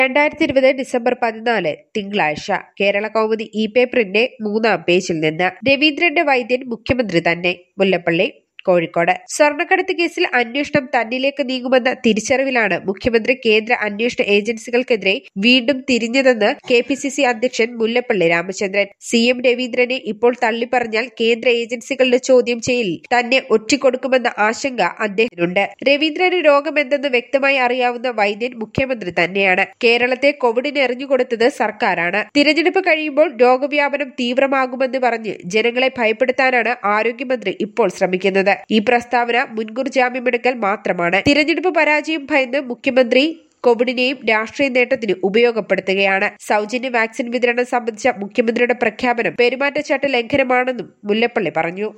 രണ്ടായിരത്തി ഇരുപത് ഡിസംബർ പതിനാല് തിങ്കളാഴ്ച കേരള കൗമുദി ഇ പേപ്പറിന്റെ മൂന്നാം പേജിൽ നിന്ന് രവീന്ദ്രന്റെ വൈദ്യൻ മുഖ്യമന്ത്രി തന്നെ മുല്ലപ്പള്ളി കോഴിക്കോട് സ്വർണ്ണക്കടത്ത് കേസിൽ അന്വേഷണം തന്നിലേക്ക് നീങ്ങുമെന്ന തിരിച്ചറിവിലാണ് മുഖ്യമന്ത്രി കേന്ദ്ര അന്വേഷണ ഏജൻസികൾക്കെതിരെ വീണ്ടും തിരിഞ്ഞതെന്ന് കെ പി സി സി അധ്യക്ഷൻ മുല്ലപ്പള്ളി രാമചന്ദ്രൻ സി എം രവീന്ദ്രനെ ഇപ്പോൾ തള്ളിപ്പറഞ്ഞാൽ കേന്ദ്ര ഏജൻസികളുടെ ചോദ്യം ചെയ്യലിൽ തന്നെ ഒറ്റിക്കൊടുക്കുമെന്ന ആശങ്ക അദ്ദേഹത്തിനുണ്ട് രവീന്ദ്രന് രോഗമെന്തെന്ന് വ്യക്തമായി അറിയാവുന്ന വൈദ്യൻ മുഖ്യമന്ത്രി തന്നെയാണ് കേരളത്തെ കോവിഡിന് എറിഞ്ഞുകൊടുത്തത് സർക്കാരാണ് തിരഞ്ഞെടുപ്പ് കഴിയുമ്പോൾ രോഗവ്യാപനം തീവ്രമാകുമെന്ന് പറഞ്ഞ് ജനങ്ങളെ ഭയപ്പെടുത്താനാണ് ആരോഗ്യമന്ത്രി ഇപ്പോൾ ശ്രമിക്കുന്നത് ഈ പ്രസ്താവന മുൻകൂർ ജാമ്യമെടുക്കൽ മാത്രമാണ് തിരഞ്ഞെടുപ്പ് പരാജയം ഭയന്ന് മുഖ്യമന്ത്രി കോവിഡിനെയും രാഷ്ട്രീയ നേട്ടത്തിന് ഉപയോഗപ്പെടുത്തുകയാണ് സൗജന്യ വാക്സിൻ വിതരണം സംബന്ധിച്ച മുഖ്യമന്ത്രിയുടെ പ്രഖ്യാപനം പെരുമാറ്റച്ചട്ട ലംഘനമാണെന്നും മുല്ലപ്പള്ളി പറഞ്ഞു